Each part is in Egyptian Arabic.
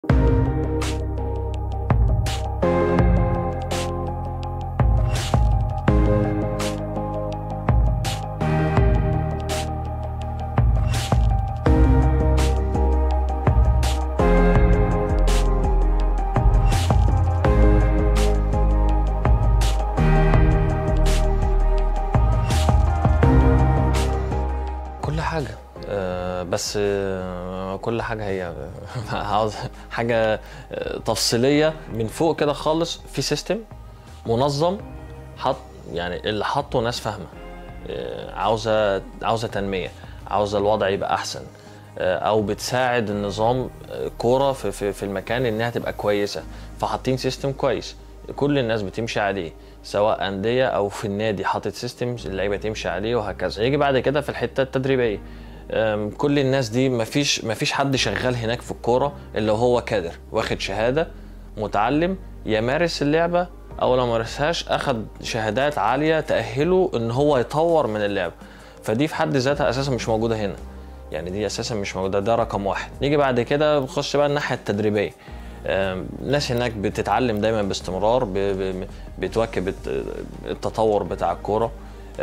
كل حاجة آه، بس آه، كل حاجة هي عاوز حاجة آه، تفصيلية من فوق كده خالص في سيستم منظم حط يعني اللي حطه ناس فاهمة آه، عاوزة عاوزة تنمية عاوزة الوضع يبقى أحسن آه، أو بتساعد النظام آه، كورة في, في, في المكان إنها تبقى كويسة فحاطين سيستم كويس كل الناس بتمشي عليه سواء أندية أو في النادي حاطط سيستم اللعيبة تمشي عليه وهكذا يجي بعد كده في الحتة التدريبية أم، كل الناس دي مفيش مفيش حد شغال هناك في الكوره اللي هو كادر واخد شهاده متعلم يمارس اللعبه او لو مارسهاش اخد شهادات عاليه تاهله ان هو يطور من اللعبه فدي في حد ذاتها اساسا مش موجوده هنا يعني دي اساسا مش موجوده ده رقم واحد نيجي بعد كده بنخش بقى الناحيه التدريبيه أم، الناس هناك بتتعلم دايما باستمرار ب- ب- بتواكب الت- التطور بتاع الكوره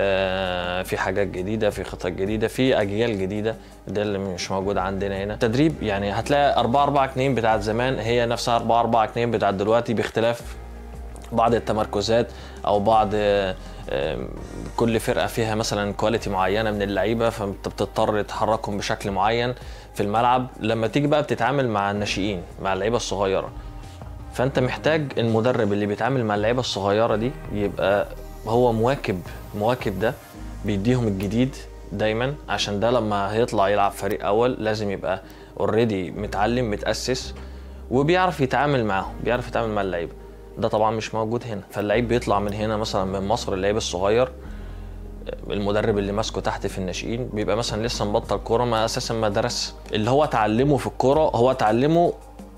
آه، في حاجات جديده في خطط جديده في اجيال جديده ده اللي مش موجود عندنا هنا تدريب يعني هتلاقي 4 4 2 بتاعت زمان هي نفسها 4 4 2 بتاعت دلوقتي باختلاف بعض التمركزات او بعض آه، آه، كل فرقه فيها مثلا كواليتي معينه من اللعيبه فانت بتضطر تحركهم بشكل معين في الملعب لما تيجي بقى بتتعامل مع الناشئين مع اللعيبه الصغيره فانت محتاج المدرب اللي بيتعامل مع اللعيبه الصغيره دي يبقى هو مواكب مواكب ده بيديهم الجديد دايما عشان ده لما هيطلع يلعب فريق اول لازم يبقى اوريدي متعلم متاسس وبيعرف يتعامل معاهم بيعرف يتعامل مع اللعيبه ده طبعا مش موجود هنا فاللعيب بيطلع من هنا مثلا من مصر اللعيب الصغير المدرب اللي ماسكه تحت في الناشئين بيبقى مثلا لسه مبطل كوره ما اساسا ما درس اللي هو اتعلمه في الكوره هو اتعلمه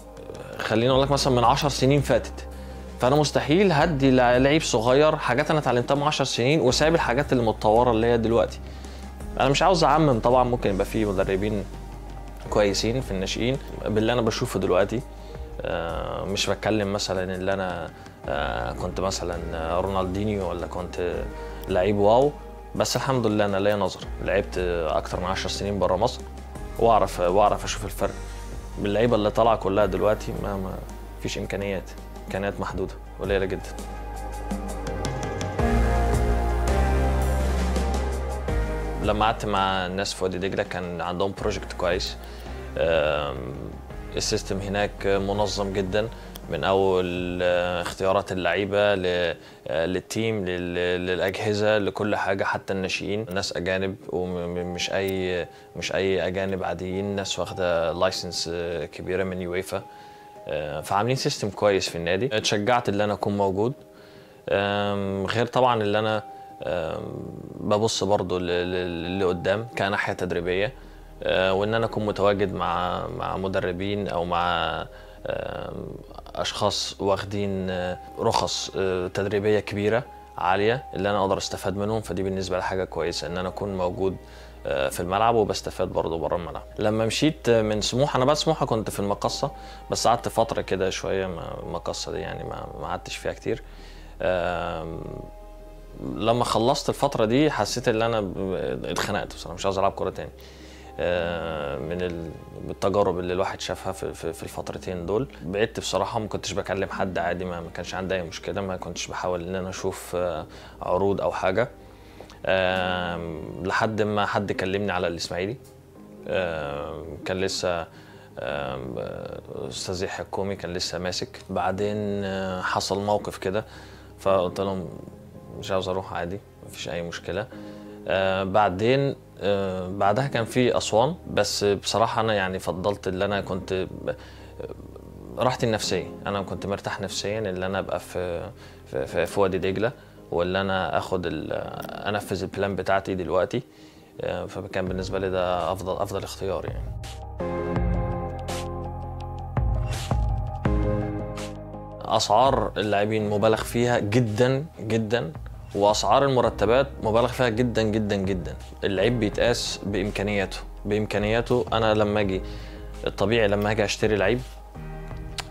خليني اقول لك مثلا من 10 سنين فاتت فانا مستحيل هدي لعيب صغير حاجات انا اتعلمتها من 10 سنين وسايب الحاجات اللي متطوره اللي هي دلوقتي انا مش عاوز اعمم طبعا ممكن يبقى في مدربين كويسين في الناشئين باللي انا بشوفه دلوقتي آه، مش بتكلم مثلا اللي انا آه، كنت مثلا رونالدينيو ولا كنت لعيب واو بس الحمد لله انا ليا نظر لعبت اكتر من 10 سنين بره مصر واعرف واعرف اشوف الفرق اللعيبه اللي طالعه كلها دلوقتي ما, ما فيش امكانيات امكانيات محدوده قليله جدا لما قعدت مع الناس في وادي دجله كان عندهم بروجكت كويس آم، السيستم هناك منظم جدا من اول آه، اختيارات اللعيبه ل- آه، للتيم لل- للاجهزه لكل حاجه حتى الناشئين ناس اجانب ومش اي مش اي اجانب عاديين ناس واخده لايسنس كبيره من يويفا آه، فعاملين سيستم كويس في النادي اتشجعت ان انا اكون موجود آم، غير طبعا اللي انا آم، ببص برضو ل- ل- لقدام كناحيه تدريبيه آه، وان انا اكون متواجد مع مع مدربين او مع آم، اشخاص واخدين آه، رخص آه، تدريبيه كبيره عاليه اللي انا اقدر استفاد منهم فدي بالنسبه لي حاجه كويسه ان انا اكون موجود آه، في الملعب وبستفاد برضه بره الملعب لما مشيت من سموحه انا بعد سموحه كنت في المقصه بس قعدت فتره كده شويه ما- المقصه دي يعني ما ما قعدتش فيها كتير آم، لما خلصت الفتره دي حسيت ان انا ب- اتخنقت بصراحه مش عاوز العب كوره تاني آه، من ال- التجارب اللي الواحد شافها في, في, في الفترتين دول بعدت بصراحه ما كنتش بكلم حد عادي ما, ما كانش عندي اي مشكله ما كنتش بحاول ان انا اشوف آه، عروض او حاجه آم، لحد ما حد كلمني على الاسماعيلي آم، كان لسه آم، استاذ يحيى الكومي كان لسه ماسك بعدين آه، حصل موقف كده فقلت لهم مش عاوز اروح عادي مفيش اي مشكله آه بعدين آه بعدها كان في اسوان بس بصراحه انا يعني فضلت اللي انا كنت ب- راحتي النفسيه انا كنت مرتاح نفسيا اللي انا ابقى في في, في, في وادي دجله واللي انا اخد ال- انفذ البلان بتاعتي دلوقتي آه، فكان بالنسبه لي ده افضل افضل اختيار يعني اسعار اللاعبين مبالغ فيها جدا جدا واسعار المرتبات مبالغ فيها جدا جدا جدا اللعيب بيتقاس بامكانياته بامكانياته انا لما اجي الطبيعي لما اجي اشتري لعيب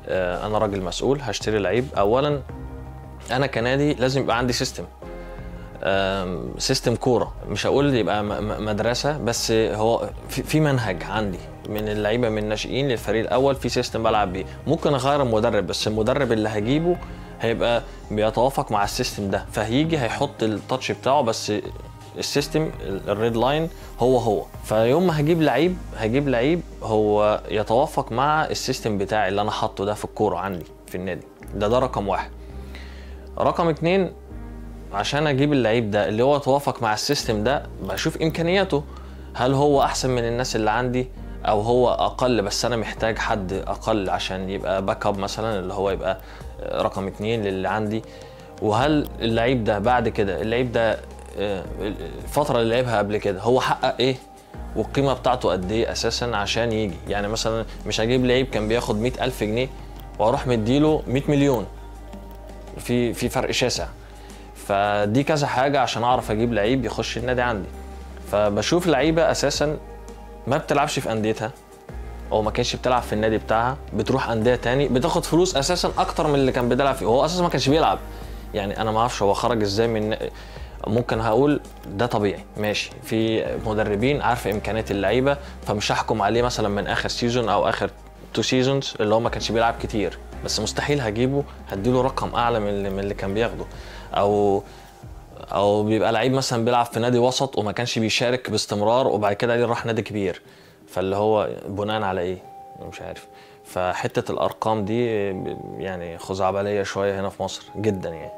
آه، انا راجل مسؤول هشتري لعيب اولا انا كنادي لازم يبقى عندي سيستم آم، سيستم كوره مش هقول يبقى م- م- مدرسه بس هو في في منهج عندي من اللعيبه من الناشئين للفريق الاول في سيستم بلعب بيه ممكن اغير المدرب بس المدرب اللي هجيبه هيبقى بيتوافق مع السيستم ده فهيجي هيحط التاتش بتاعه بس السيستم الريد لاين هو هو فيوم ما هجيب لعيب هجيب لعيب هو يتوافق مع السيستم بتاعي اللي انا حاطه ده في الكوره عندي في النادي ده ده رقم واحد رقم اتنين عشان اجيب اللعيب ده اللي هو يتوافق مع السيستم ده بشوف امكانياته هل هو احسن من الناس اللي عندي او هو اقل بس انا محتاج حد اقل عشان يبقى باك اب مثلا اللي هو يبقى رقم اتنين للي عندي وهل اللعيب ده بعد كده اللعيب ده آه، الفترة اللي لعبها قبل كده هو حقق ايه والقيمة بتاعته قد ايه اساسا عشان يجي يعني مثلا مش هجيب لعيب كان بياخد مئة ألف جنيه واروح مديله 100 مليون في في فرق شاسع فدي كذا حاجه عشان اعرف اجيب لعيب يخش النادي عندي فبشوف لعيبه اساسا ما بتلعبش في انديتها او ما كانش بتلعب في النادي بتاعها بتروح انديه تاني بتاخد فلوس اساسا اكتر من اللي كان بيلعب فيه هو اساسا ما كانش بيلعب يعني انا ما اعرفش هو خرج ازاي من ممكن هقول ده طبيعي ماشي في مدربين عارفه امكانيات اللعيبه فمش هحكم عليه مثلا من اخر سيزون او اخر تو سيزونز اللي هو ما كانش بيلعب كتير بس مستحيل هجيبه هديله رقم اعلى من اللي, من اللي كان بياخده او او بيبقى لعيب مثلا بيلعب في نادي وسط وما كانش بيشارك باستمرار وبعد كده راح نادي كبير فاللي هو بناء على ايه مش عارف فحته الارقام دي يعني خزعبليه شويه هنا في مصر جدا يعني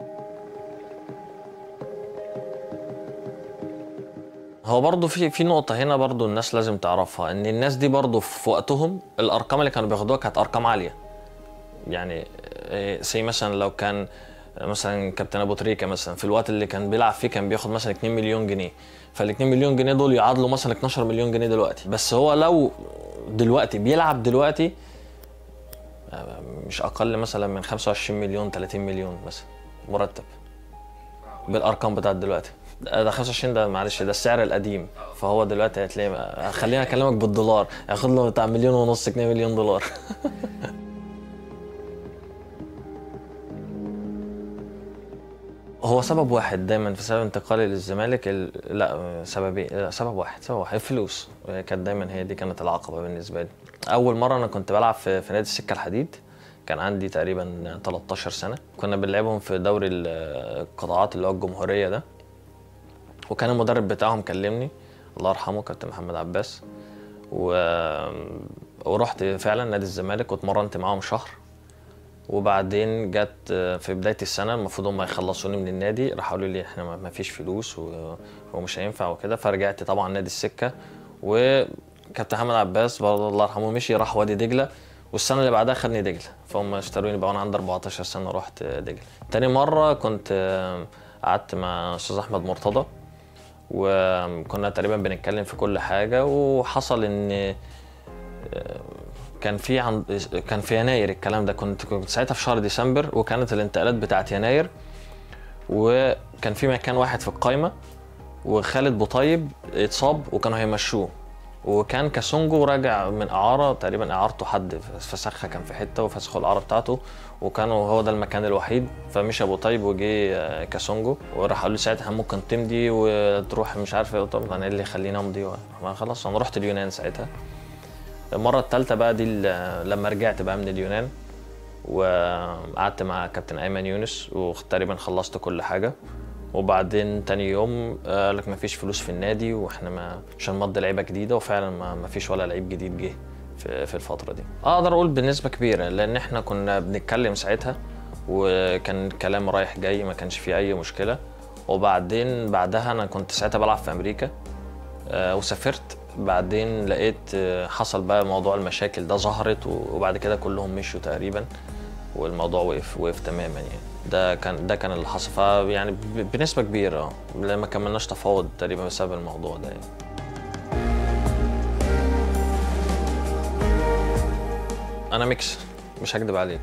هو برضه في في نقطة هنا برضه الناس لازم تعرفها إن الناس دي برضه في وقتهم الأرقام اللي كانوا بياخدوها كانت أرقام عالية. يعني سي مثلا لو كان مثلا كابتن ابو تريكه مثلا في الوقت اللي كان بيلعب فيه كان بياخد مثلا 2 مليون جنيه فال 2 مليون جنيه دول يعادلوا مثلا 12 مليون جنيه دلوقتي بس هو لو دلوقتي بيلعب دلوقتي مش اقل مثلا من 25 مليون 30 مليون مثلا مرتب بالارقام بتاعت دلوقتي ده 25 ده معلش ده السعر القديم فهو دلوقتي هتلاقي خليني اكلمك بالدولار ياخد له بتاع مليون ونص 2 مليون دولار هو سبب واحد دايما في سبب انتقالي للزمالك ال... لا سببين لا سبب واحد سبب واحد الفلوس كانت دايما هي دي كانت العقبه بالنسبه لي اول مره انا كنت بلعب في, في نادي السكه الحديد كان عندي تقريبا 13 سنه كنا بنلعبهم في دوري القطاعات اللي هو الجمهوريه ده وكان المدرب بتاعهم كلمني الله يرحمه كابتن محمد عباس و... ورحت فعلا نادي الزمالك واتمرنت معاهم شهر وبعدين جت في بدايه السنه المفروض هم يخلصوني من النادي راحوا قالوا لي احنا ما فيش فلوس ومش هينفع وكده فرجعت طبعا نادي السكه وكابتن محمد عباس برضه الله يرحمه مشي راح وادي دجله والسنه اللي بعدها خدني دجله فهم اشتروني بقى وانا عندي 14 سنه رحت دجله تاني مره كنت قعدت مع استاذ احمد مرتضى وكنا تقريبا بنتكلم في كل حاجه وحصل ان كان في عن... كان في يناير الكلام ده كنت كنت ساعتها في شهر ديسمبر وكانت الانتقالات بتاعت يناير وكان في مكان واحد في القايمه وخالد بوطيب اتصاب وكانوا هيمشوه وكان كاسونجو راجع من اعاره تقريبا اعارته حد فسخها كان في حته وفسخوا الاعاره بتاعته وكانوا هو ده المكان الوحيد فمشى ابو طيب وجه كاسونجو وراح قالوا لي ساعتها ممكن تمضي وتروح مش عارف ايه طب انا ايه اللي يخليني امضي ما خلاص انا رحت اليونان ساعتها المره الثالثه بقى دي لما رجعت بقى من اليونان وقعدت مع كابتن ايمن يونس وتقريبا خلصت كل حاجه وبعدين تاني يوم قال لك مفيش فلوس في النادي واحنا ما عشان نمضي لعيبه جديده وفعلا ما مفيش ولا لعيب جديد جه في, في الفتره دي اقدر اقول بنسبه كبيره لان احنا كنا بنتكلم ساعتها وكان الكلام رايح جاي ما كانش فيه اي مشكله وبعدين بعدها انا كنت ساعتها بلعب في امريكا وسافرت بعدين لقيت حصل بقى موضوع المشاكل ده ظهرت وبعد كده كلهم مشوا تقريبا والموضوع وقف وقف تماما يعني ده كان ده كان اللي حصل فيعني بنسبه كبيره اه ما كملناش تفاوض تقريبا بسبب الموضوع ده يعني. انا ميكس مش هكدب عليك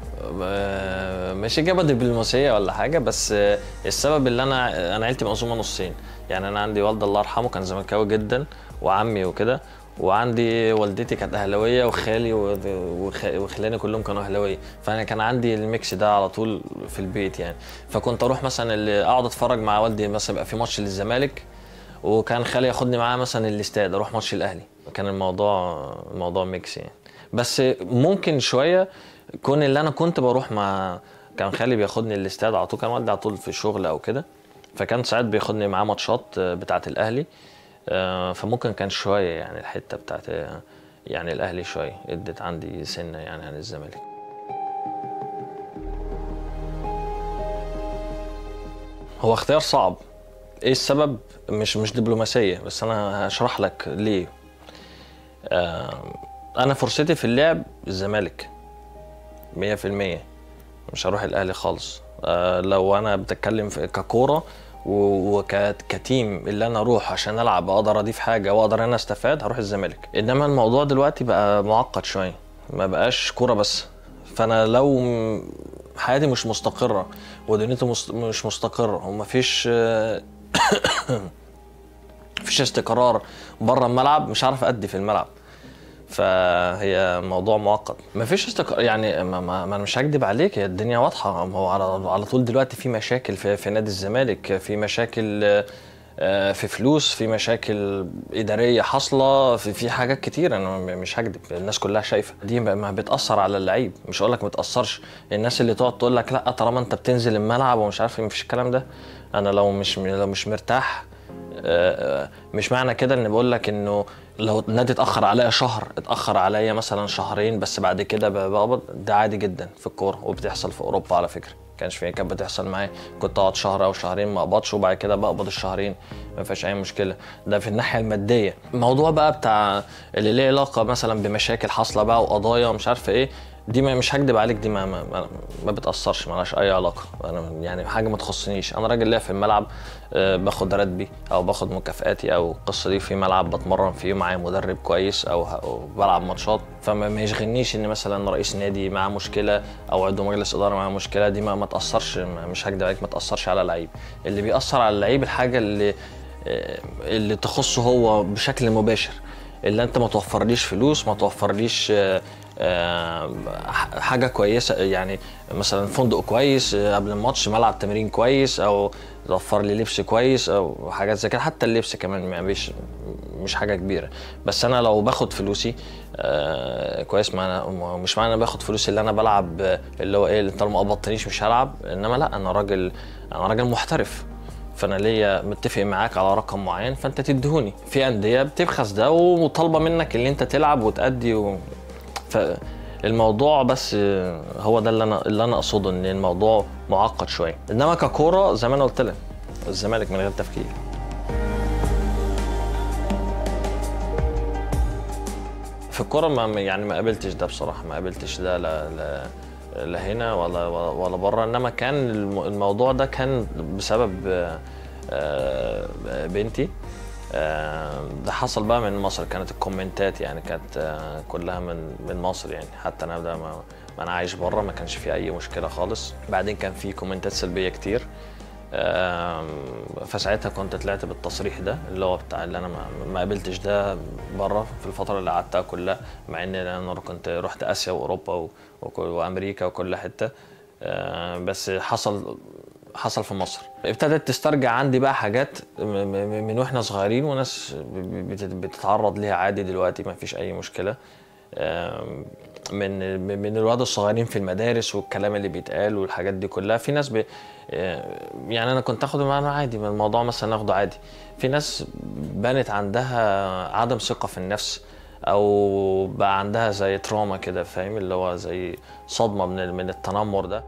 مش اجابه دبلوماسيه ولا حاجه بس السبب اللي انا انا عيلتي مقسومه نصين يعني انا عندي والد الله يرحمه كان زملكاوي جدا وعمي وكده وعندي والدتي كانت اهلاويه وخالي وخ- وخ- وخلاني كلهم كانوا اهلاويه فانا كان عندي الميكس ده على طول في البيت يعني فكنت اروح مثلا اللي اقعد اتفرج مع والدي مثلا يبقى في ماتش للزمالك وكان خالي ياخدني معاه مثلا الاستاد اروح ماتش الاهلي كان الموضوع الموضوع ميكس يعني بس ممكن شويه كون اللي انا كنت بروح مع كان خالي بياخدني الاستاد على طول كان والدي على طول في الشغل او كده فكان ساعات بياخدني معاه ماتشات بتاعه الاهلي آه، فممكن كان شويه يعني الحته بتاعت يعني الاهلي شويه ادت عندي سنه يعني عن الزمالك هو اختيار صعب ايه السبب مش مش دبلوماسيه بس انا هشرح لك ليه آه، انا فرصتي في اللعب الزمالك 100% مش هروح الاهلي خالص آه، لو انا بتكلم في ككوره وكتيم اللي انا اروح عشان العب اقدر اضيف حاجه واقدر انا استفاد هروح الزمالك انما الموضوع دلوقتي بقى معقد شويه ما بقاش كوره بس فانا لو م- حياتي مش مستقره ودنيتي مست- مش مستقره ومفيش آه، مفيش استقرار بره الملعب مش عارف ادي في الملعب فهي موضوع معقد مفيش استقرار يعني ما, ما, ما انا مش هكدب عليك هي الدنيا واضحه ما هو على على طول دلوقتي في مشاكل في, في نادي الزمالك في مشاكل آه، في فلوس في مشاكل اداريه حاصله في, في حاجات كتير انا م- مش هكدب الناس كلها شايفه دي ما ما بتاثر على اللعيب مش هقول لك ما بتاثرش الناس اللي تقعد تقول لك لا طالما انت بتنزل الملعب ومش عارف ايه مفيش الكلام ده انا لو مش لو مش مرتاح آه، مش معنى كده ان بقول لك انه لو النادي اتاخر عليا شهر اتاخر عليا مثلا شهرين بس بعد كده ب- بقبض ده عادي جدا في الكوره وبتحصل في اوروبا على فكره كانش في كانت بتحصل معايا كنت اقعد شهر او شهرين ما اقبضش وبعد كده بقبض الشهرين ما فيهاش اي مشكله ده في الناحيه الماديه الموضوع بقى بتاع اللي ليه علاقه مثلا بمشاكل حاصله بقى وقضايا ومش عارف ايه دي ما مش هكدب عليك دي ما ما, ما, ما بتاثرش مالهاش اي علاقه انا يعني حاجه ما تخصنيش انا راجل لاعب في الملعب آه، باخد راتبي او باخد مكافاتي او القصه دي في ملعب بتمرن فيه معايا مدرب كويس او, أو بلعب ماتشات فما ما يشغلنيش ان مثلا رئيس نادي معاه مشكله او عضو مجلس اداره معاه مشكله دي ما, ما تاثرش ما- مش هكدب عليك ما تاثرش على اللعيب اللي بيأثر على اللعيب الحاجه اللي آه، اللي تخصه هو بشكل مباشر اللي انت ما توفرليش فلوس ما توفرليش آه، آه، ح- حاجه كويسه يعني مثلا فندق كويس آه، قبل الماتش ملعب تمرين كويس او توفر لي لبس كويس او حاجات زي كده حتى اللبس كمان ما- مش مش حاجه كبيره بس انا لو باخد فلوسي آه كويس ما انا ما- مش معنى انا باخد فلوس اللي انا بلعب آه، اللي هو ايه اللي انت ما قبضتنيش مش هلعب انما لا انا راجل انا راجل محترف فانا ليا متفق معاك على رقم معين فانت تديهوني في انديه بتبخس ده وطالبه منك اللي انت تلعب وتأدي و... فالموضوع بس هو ده اللي انا اللي انا اقصده ان الموضوع معقد شويه انما ككوره زي ما انا قلت لك الزمالك من غير تفكير في الكوره ما يعني ما قابلتش ده بصراحه ما قابلتش ده لا لا لا هنا ولا ولا, ولا بره انما كان الم- الموضوع ده كان بسبب آه، آه، بنتي آه، ده حصل بقى من مصر كانت الكومنتات يعني كانت آه، كلها من من مصر يعني حتى انا ده ما ما انا عايش بره ما كانش في اي مشكله خالص بعدين كان في كومنتات سلبيه كتير آم، فساعتها كنت طلعت بالتصريح ده اللي هو بتاع اللي انا ما, ما قابلتش ده بره في الفتره اللي قعدتها كلها مع ان انا كنت رحت اسيا واوروبا و- وك- وامريكا وكل حته آه، بس حصل حصل في مصر ابتدت تسترجع عندي بقى حاجات م- م- من واحنا صغيرين وناس ب- بت- بتتعرض ليها عادي دلوقتي ما فيش اي مشكله آم، من من الولاد الصغيرين في المدارس والكلام اللي بيتقال والحاجات دي كلها في ناس ب... آه، يعني انا كنت اخده معانا عادي من الموضوع مثلا اخده عادي في ناس بانت عندها عدم ثقة في النفس او بقى عندها زي تروما كده فاهم اللي هو زي صدمة من ال- من التنمر ده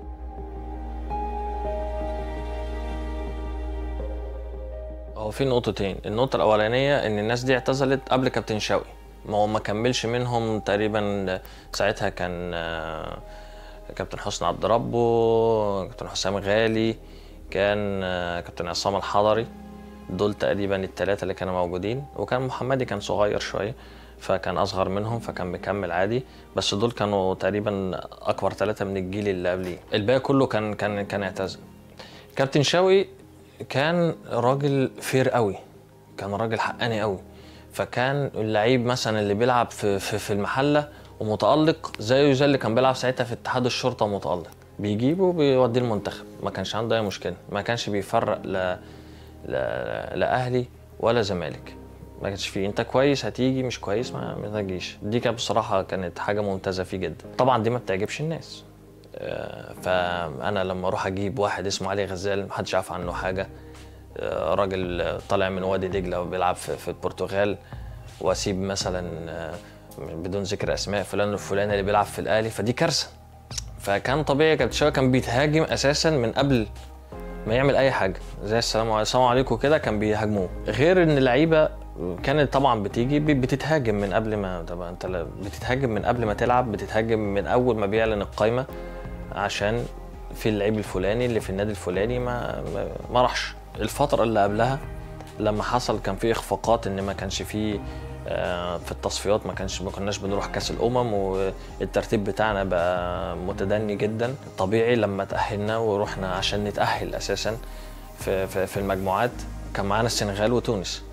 هو في نقطتين النقطة الأولانية إن الناس دي اعتزلت قبل كابتن شوقي ما هو ما كملش منهم تقريبا ساعتها كان آه، كابتن حسني عبد ربه كابتن حسام غالي كان آه، كابتن عصام الحضري دول تقريبا الثلاثة اللي كانوا موجودين وكان محمدي كان صغير شوية فكان أصغر منهم فكان مكمل عادي بس دول كانوا تقريبا أكبر ثلاثة من الجيل اللي قبليه الباقي كله كان كان كان اعتزل كابتن شوقي كان راجل فير قوي كان راجل حقاني قوي فكان اللعيب مثلا اللي بيلعب في في, في المحله ومتالق زيه زي اللي كان بيلعب ساعتها في اتحاد الشرطه متالق بيجيبه وبيوديه المنتخب ما كانش عنده اي مشكله ما كانش بيفرق لا لا, لا اهلي ولا زمالك ما كانش فيه انت كويس هتيجي مش كويس ما ما تجيش دي كانت بصراحه كانت حاجه ممتازه فيه جدا طبعا دي ما بتعجبش الناس آه، فانا لما اروح اجيب واحد اسمه علي غزال محدش عارف عنه حاجه آه، راجل طالع من وادي دجله وبيلعب في في البرتغال واسيب مثلا آه، بدون ذكر اسماء فلان الفلاني اللي بيلعب في الاهلي فدي كارثه فكان طبيعي كابتن شوقي كان بيتهاجم اساسا من قبل ما يعمل اي حاجه زي السلام عليكم السلام عليكم كده كان بيهاجموه غير ان اللعيبه كانت طبعا بتيجي ب- بتتهاجم من قبل ما طبعا انت لا- بتتهاجم من قبل ما تلعب بتتهاجم من اول ما بيعلن القايمه عشان في اللعيب الفلاني اللي في النادي الفلاني ما ما, ما راحش الفتره اللي قبلها لما حصل كان في اخفاقات ان ما كانش فيه آه، في التصفيات ما كانش ما كناش بنروح كاس الامم والترتيب بتاعنا بقى متدني جدا طبيعي لما تاهلنا ورحنا عشان نتاهل اساسا في في, في المجموعات كان معانا السنغال وتونس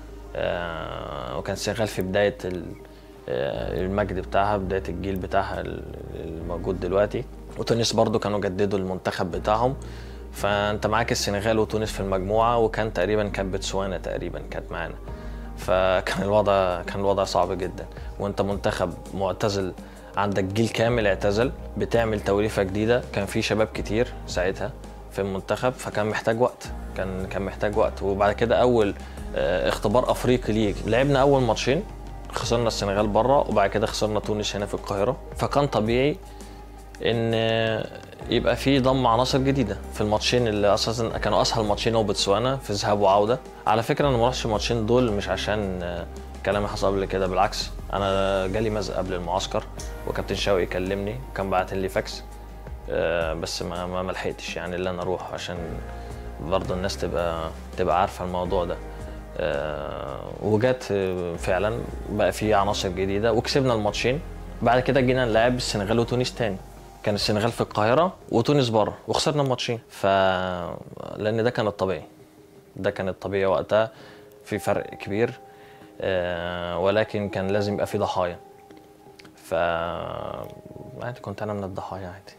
آه، وكان السنغال في بدايه ال- آه، المجد بتاعها بدايه الجيل بتاعها ال- الموجود دلوقتي وتونس برضو كانوا جددوا المنتخب بتاعهم فانت معاك السنغال وتونس في المجموعه وكان تقريبا كان بتسوانا تقريبا كانت معانا فكان الوضع كان الوضع صعب جدا وانت منتخب معتزل عندك جيل كامل اعتزل بتعمل توليفه جديده كان في شباب كتير ساعتها في المنتخب فكان محتاج وقت كان كان محتاج وقت وبعد كده اول آه، اختبار افريقي ليك لعبنا اول ماتشين خسرنا السنغال بره وبعد كده خسرنا تونس هنا في القاهره فكان طبيعي ان يبقى في ضم عناصر جديده في الماتشين اللي اساسا كانوا اسهل ماتشين هو بوتسوانا في ذهاب وعوده على فكره انا ما رحتش الماتشين دول مش عشان آه، كلام حصل قبل كده بالعكس انا جالي مزق قبل المعسكر وكابتن شوقي كلمني كان بعت لي فاكس آه، بس ما ما ما لحقتش يعني اللي انا اروح عشان برضه الناس تبقى تبقى عارفه الموضوع ده آه، وجات آه، فعلا بقى في عناصر جديده وكسبنا الماتشين بعد كده جينا نلعب السنغال وتونس تاني كان السنغال في القاهره وتونس بره وخسرنا الماتشين ف لان ده كان الطبيعي ده كان الطبيعي وقتها في فرق كبير آه، ولكن كان لازم يبقى في ضحايا ف عادي كنت انا من الضحايا عادي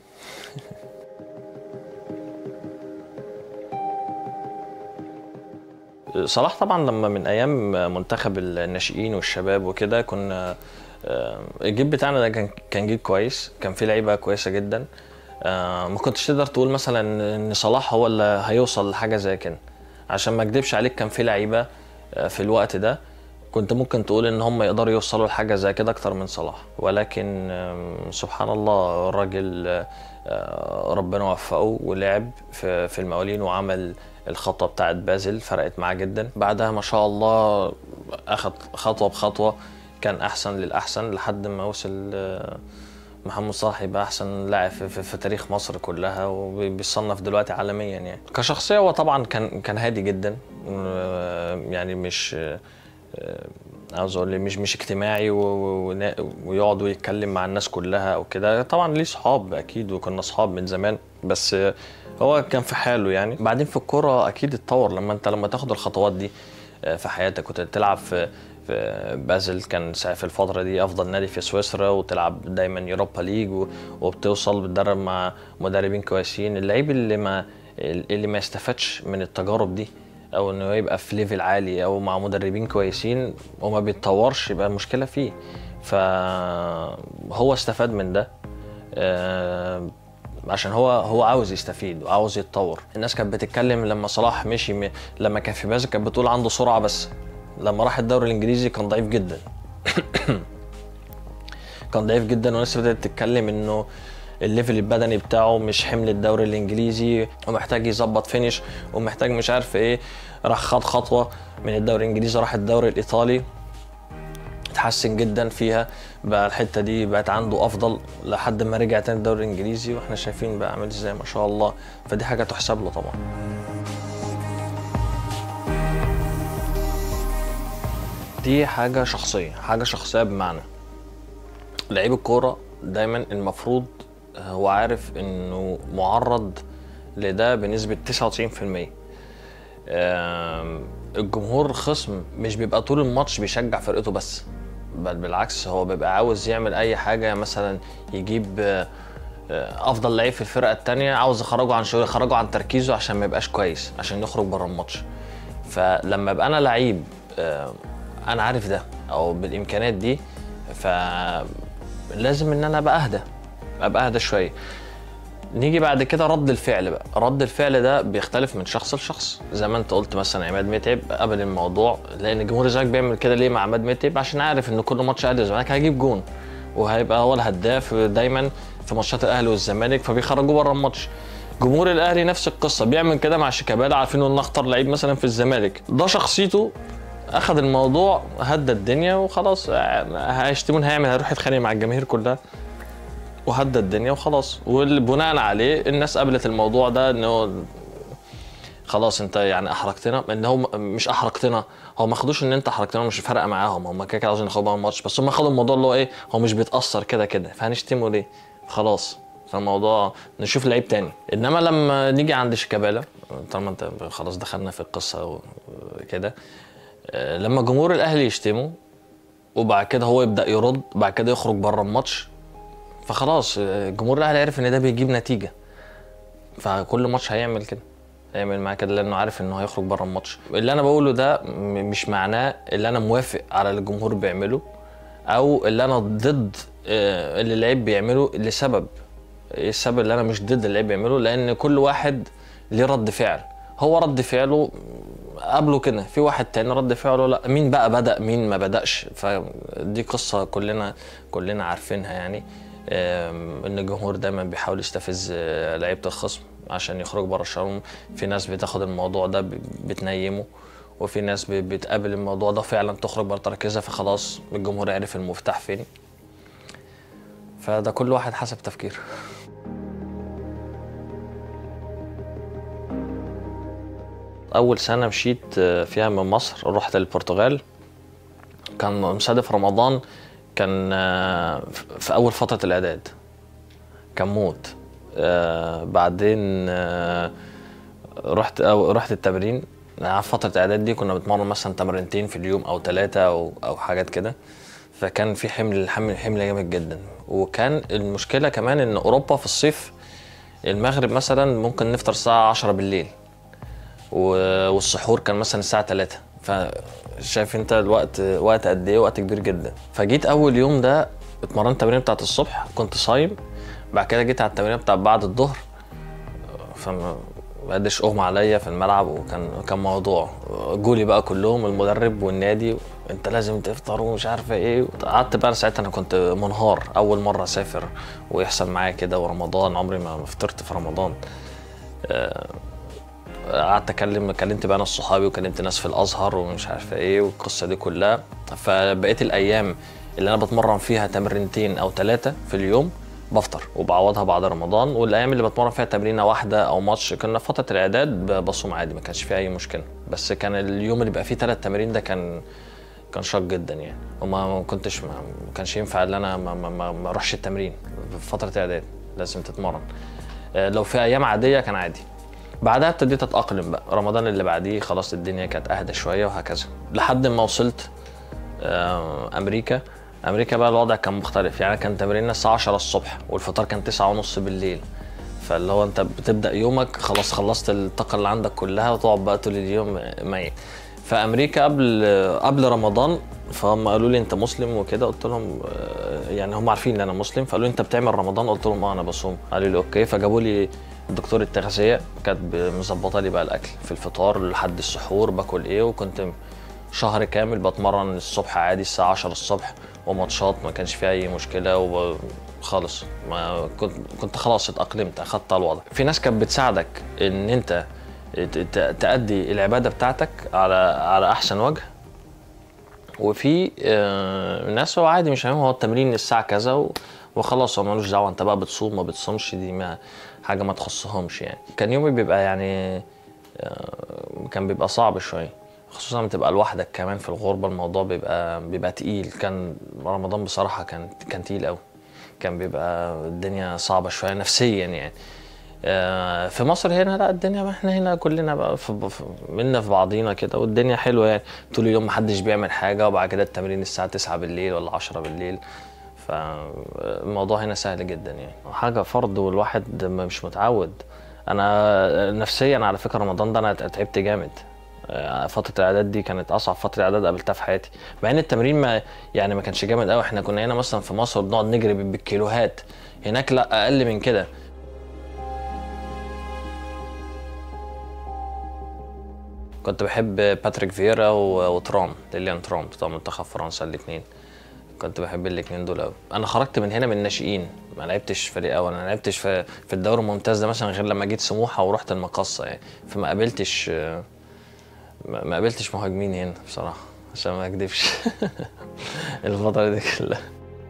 صلاح طبعا لما من ايام منتخب الناشئين والشباب وكده كنا آه، الجيل بتاعنا ده كان كان جيل كويس كان فيه لعيبه كويسه جدا آه، ما كنتش تقدر تقول مثلا ان صلاح هو اللي هيوصل لحاجه زي كده عشان ما اكدبش عليك كان في لعيبه آه، في الوقت ده كنت ممكن تقول ان هم يقدروا يوصلوا لحاجه زي كده اكتر من صلاح ولكن آم، سبحان الله الراجل آه، آه، ربنا وفقه ولعب في في المقاولين وعمل الخطوه بتاعت بازل فرقت معاه جدا بعدها ما شاء الله اخذ خطوه بخطوه كان احسن للاحسن لحد ما وصل آه، محمد صلاح يبقى احسن لاعب في, في, في تاريخ مصر كلها وبيصنف دلوقتي عالميا يعني كشخصيه هو طبعا كان كان هادي جدا آه، يعني مش آه، عاوز اقول لي مش مش اجتماعي و- و- ونا- ويقعد ويتكلم مع الناس كلها او كده طبعا ليه صحاب اكيد وكنا صحاب من زمان بس هو كان في حاله يعني بعدين في الكوره اكيد اتطور لما انت لما تاخد الخطوات دي في حياتك كنت تلعب في في بازل كان ساعة في الفترة دي أفضل نادي في سويسرا وتلعب دايما يوروبا ليج و- وبتوصل بتدرب مع مدربين كويسين اللعيب اللي ما اللي ما يستفادش من التجارب دي او انه يبقى في ليفل عالي او مع مدربين كويسين وما بيتطورش يبقى المشكله فيه فهو استفاد من ده آه، عشان هو هو عاوز يستفيد وعاوز يتطور الناس كانت بتتكلم لما صلاح مشي م- لما كان في بازل كانت بتقول عنده سرعه بس لما راح الدوري الانجليزي كان ضعيف جدا كان ضعيف جدا والناس بدات تتكلم انه الليفل البدني بتاعه مش حمل الدوري الانجليزي ومحتاج يظبط فينش ومحتاج مش عارف ايه راح خد خطوه من الدوري الانجليزي راح الدوري الايطالي اتحسن جدا فيها بقى الحته دي بقت عنده افضل لحد ما رجع تاني الدوري الانجليزي واحنا شايفين بقى عامل ازاي ما شاء الله فدي حاجه تحسب له طبعا دي حاجه شخصيه حاجه شخصيه بمعنى لعيب الكوره دايما المفروض هو عارف انه معرض لده بنسبه 99% آم، الجمهور الخصم مش بيبقى طول الماتش بيشجع فرقته بس بل بالعكس هو بيبقى عاوز يعمل اي حاجه مثلا يجيب آه، آه، افضل لعيب في الفرقه التانية عاوز يخرجه عن شغله يخرجه عن تركيزه عشان ما يبقاش كويس عشان يخرج بره الماتش فلما ابقى انا لعيب آه، انا عارف ده او بالامكانيات دي فلازم ان انا ابقى اهدى ابقى اهدى شويه نيجي بعد كده رد الفعل بقى رد الفعل ده بيختلف من شخص لشخص زي ما انت قلت مثلا عماد متعب قبل الموضوع لان جمهور الزمالك بيعمل كده ليه مع عماد متعب عشان عارف ان كل ماتش اهلي والزمالك هيجيب جون وهيبقى هو الهداف دايما في ماتشات الاهلي والزمالك فبيخرجوه بره الماتش جمهور الاهلي نفس القصه بيعمل كده مع شيكابالا عارفين انه اخطر لعيب مثلا في الزمالك ده شخصيته اخذ الموضوع هدى الدنيا وخلاص هيشتمون هيعمل هيروح يتخانق مع الجماهير كلها وهدى الدنيا وخلاص وبناء عليه الناس قبلت الموضوع ده انه خلاص انت يعني احرجتنا ان هو مش احرجتنا هو ما خدوش ان انت احرجتنا مش فارقه معاهم هم كده كده عاوزين ياخدوا الماتش بس هم خدوا الموضوع اللي هو ايه هو مش بيتاثر كده كده فهنشتمه ليه خلاص فالموضوع نشوف لعيب تاني انما لما نيجي عند شيكابالا طالما انت خلاص دخلنا في القصه وكده آه، لما جمهور الاهلي يشتمه وبعد كده هو يبدا يرد بعد كده يخرج بره الماتش فخلاص آه، جمهور الاهلي عرف ان ده بيجيب نتيجه فكل ماتش هيعمل كده هيعمل معاه كده لانه عارف انه هيخرج بره الماتش اللي انا بقوله ده م- مش معناه اللي انا موافق على اللي الجمهور بيعمله او اللي انا ضد آه، اللي اللعيب بيعمله لسبب ايه السبب اللي انا مش ضد اللي اللعيب بيعمله لان كل واحد ليه رد فعل هو رد فعله قبله كده في واحد تاني رد فعله لا مين بقى بدأ مين ما بدأش فدي قصة كلنا كلنا عارفينها يعني آم، ان الجمهور دايما بيحاول يستفز آه، لعيبة الخصم عشان يخرج بره الشرم في ناس بتاخد الموضوع ده ب- بتنيمه وفي ناس ب- بتقابل الموضوع ده فعلا تخرج بره تركيزها فخلاص الجمهور عرف المفتاح فين فده كل واحد حسب تفكيره أول سنة مشيت آه، فيها من مصر رحت البرتغال كان مصادف رمضان كان آه، في أول فترة الإعداد كان موت آه، بعدين آه، رحت أو رحت التمرين يعني في فترة الإعداد دي كنا بنتمرن مثلا تمرينتين في اليوم أو ثلاثة أو أو حاجات كده فكان في حمل حمل حمل جامد جدا وكان المشكلة كمان إن أوروبا في الصيف المغرب مثلا ممكن نفطر الساعة 10 بالليل و- والسحور كان مثلا الساعه 3 فشايف انت الوقت وقت قد ايه وقت كبير جدا فجيت اول يوم ده اتمرنت التمرين بتاعت الصبح كنت صايم بعد كده جيت على التمرين بتاع بعد الظهر فما بقدش اغمى عليا في الملعب وكان كان موضوع جولي بقى كلهم المدرب والنادي انت لازم تفطر ومش عارفه ايه قعدت بقى ساعتها انا كنت منهار اول مره اسافر ويحصل معايا كده ورمضان عمري ما ما فطرت في رمضان قعدت اكلم كلمت بقى ناس صحابي وكلمت ناس في الازهر ومش عارفه ايه والقصه دي كلها فبقيت الايام اللي انا بتمرن فيها تمرينتين او ثلاثه في اليوم بفطر وبعوضها بعد رمضان والايام اللي بتمرن فيها تمرينه واحده او ماتش كنا في فتره الاعداد ب- بصوم عادي ما كانش فيها اي مشكله بس كان اليوم اللي بقى فيه ثلاث تمارين ده كان كان شاق جدا يعني وما ما كنتش ما ما كانش ينفع ان انا ما, ما, ما, ما اروحش التمرين في فتره الاعداد لازم تتمرن آه، لو في ايام عاديه كان عادي بعدها ابتديت اتاقلم بقى رمضان اللي بعديه خلاص الدنيا كانت اهدى شويه وهكذا لحد ما وصلت آه، امريكا امريكا بقى الوضع كان مختلف يعني كان تمريننا الساعه 10 الصبح والفطار كان 9 ونص بالليل فاللي هو انت بتبدا يومك خلاص خلصت الطاقه اللي عندك كلها وتقعد بقى طول اليوم ميت فامريكا قبل قبل رمضان فهم قالوا لي انت مسلم وكده قلت لهم آه، يعني هم عارفين ان انا مسلم فقالوا لي انت بتعمل رمضان قلت لهم اه انا بصوم قالوا لي اوكي فجابوا لي دكتور التغذيه كانت مظبطه لي بقى الاكل في الفطار لحد السحور باكل ايه وكنت شهر كامل بتمرن الصبح عادي الساعه 10 الصبح وماتشات ما كانش فيها اي مشكله و خالص ما كنت كنت خلاص اتاقلمت اخدت على الوضع في ناس كانت بتساعدك ان انت ت- ت- تأدي العباده بتاعتك على على احسن وجه وفي آه، ناس هو عادي مش فاهم هو التمرين الساعه كذا و- وخلاص هو ملوش دعوه انت بقى بتصوم ما بتصومش دي ما حاجه ما تخصهمش يعني كان يومي بيبقى يعني آه، كان بيبقى صعب شويه خصوصا لما تبقى لوحدك كمان في الغربه الموضوع بيبقى بيبقى تقيل كان رمضان بصراحه كان كان تقيل قوي كان بيبقى الدنيا صعبه شويه نفسيا يعني آه، في مصر هنا لا الدنيا ما احنا هنا كلنا بقى في في- منا في بعضينا كده والدنيا حلوه يعني طول اليوم محدش بيعمل حاجه وبعد كده التمرين الساعه 9 بالليل ولا 10 بالليل فالموضوع هنا سهل جدا يعني حاجه فرض والواحد مش متعود انا نفسيا على فكره رمضان ده انا تعبت جامد آه، فتره الاعداد دي كانت اصعب فتره اعداد قابلتها في حياتي مع ان التمرين ما يعني ما كانش جامد قوي احنا كنا هنا مثلا في مصر بنقعد نجري بالكيلوهات هناك لا اقل من كده كنت بحب باتريك فييرا و- وترام ليليان ترام بتاع منتخب فرنسا الاثنين كنت بحب الاثنين دول قوي انا خرجت من هنا من الناشئين ما لعبتش فريق اول انا ما لعبتش في في الدوري الممتاز ده مثلا غير لما جيت سموحه ورحت المقصه يعني فما قابلتش ما ما قابلتش مهاجمين هنا بصراحه عشان ما اكدبش الفتره دي كلها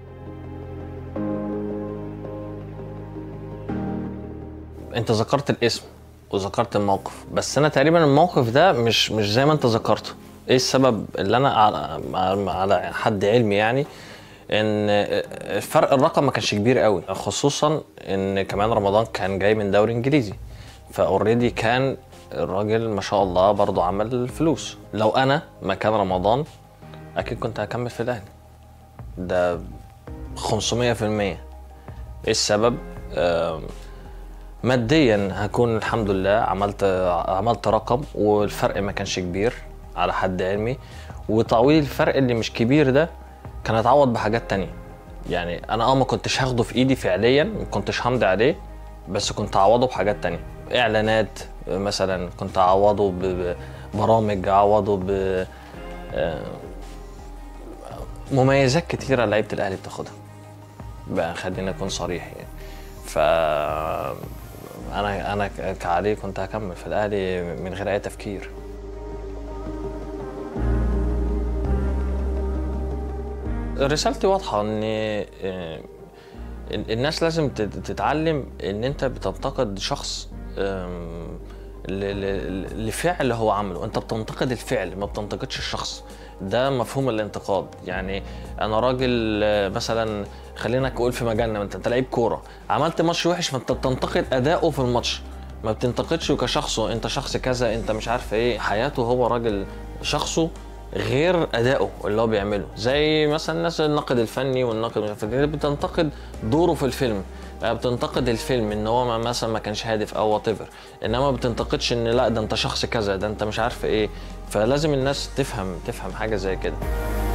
انت ذكرت الاسم وذكرت الموقف بس انا تقريبا الموقف ده مش مش زي ما انت ذكرته ايه السبب اللي انا على, على- على حد علمي يعني ان الفرق الرقم ما كانش كبير قوي خصوصا ان كمان رمضان كان جاي من دوري انجليزي فاوريدي كان الراجل ما شاء الله برضه عمل فلوس لو انا مكان رمضان اكيد كنت هكمل في الاهلي ده 500% ايه السبب آم، ماديا هكون الحمد لله عملت عملت رقم والفرق ما كانش كبير على حد علمي وتعويض الفرق اللي مش كبير ده كان هيتعوض بحاجات تانية يعني انا اه ما كنتش هاخده في ايدي فعليا ما كنتش همضي عليه بس كنت اعوضه بحاجات تانية اعلانات مثلا كنت اعوضه ب- ببرامج اعوضه ب آه، مميزات كتيره لعيبه الاهلي بتاخدها بقى خلينا اكون صريح يعني ف انا انا ك- كعلي كنت هكمل في الاهلي من غير اي تفكير رسالتي واضحه ان آه، ال- الناس لازم تت- تتعلم ان انت بتنتقد شخص آم، ل- ل- لفعل هو عمله انت بتنتقد الفعل ما بتنتقدش الشخص ده مفهوم الانتقاد يعني انا راجل آه، مثلا خلينا نقول في مجالنا انت انت لعيب كوره عملت ماتش وحش فانت بتنتقد اداؤه في الماتش ما بتنتقدش كشخصه انت شخص كذا انت مش عارف ايه حياته هو راجل شخصه غير اداؤه اللي هو بيعمله زي مثلا الناس الناقد الفني والناقد الفني بتنتقد دوره في الفيلم آه، بتنتقد الفيلم ان هو ما- مثلا ما كانش هادف او وات انما ما بتنتقدش ان لا ده انت شخص كذا ده انت مش عارف ايه فلازم الناس تفهم تفهم حاجه زي كده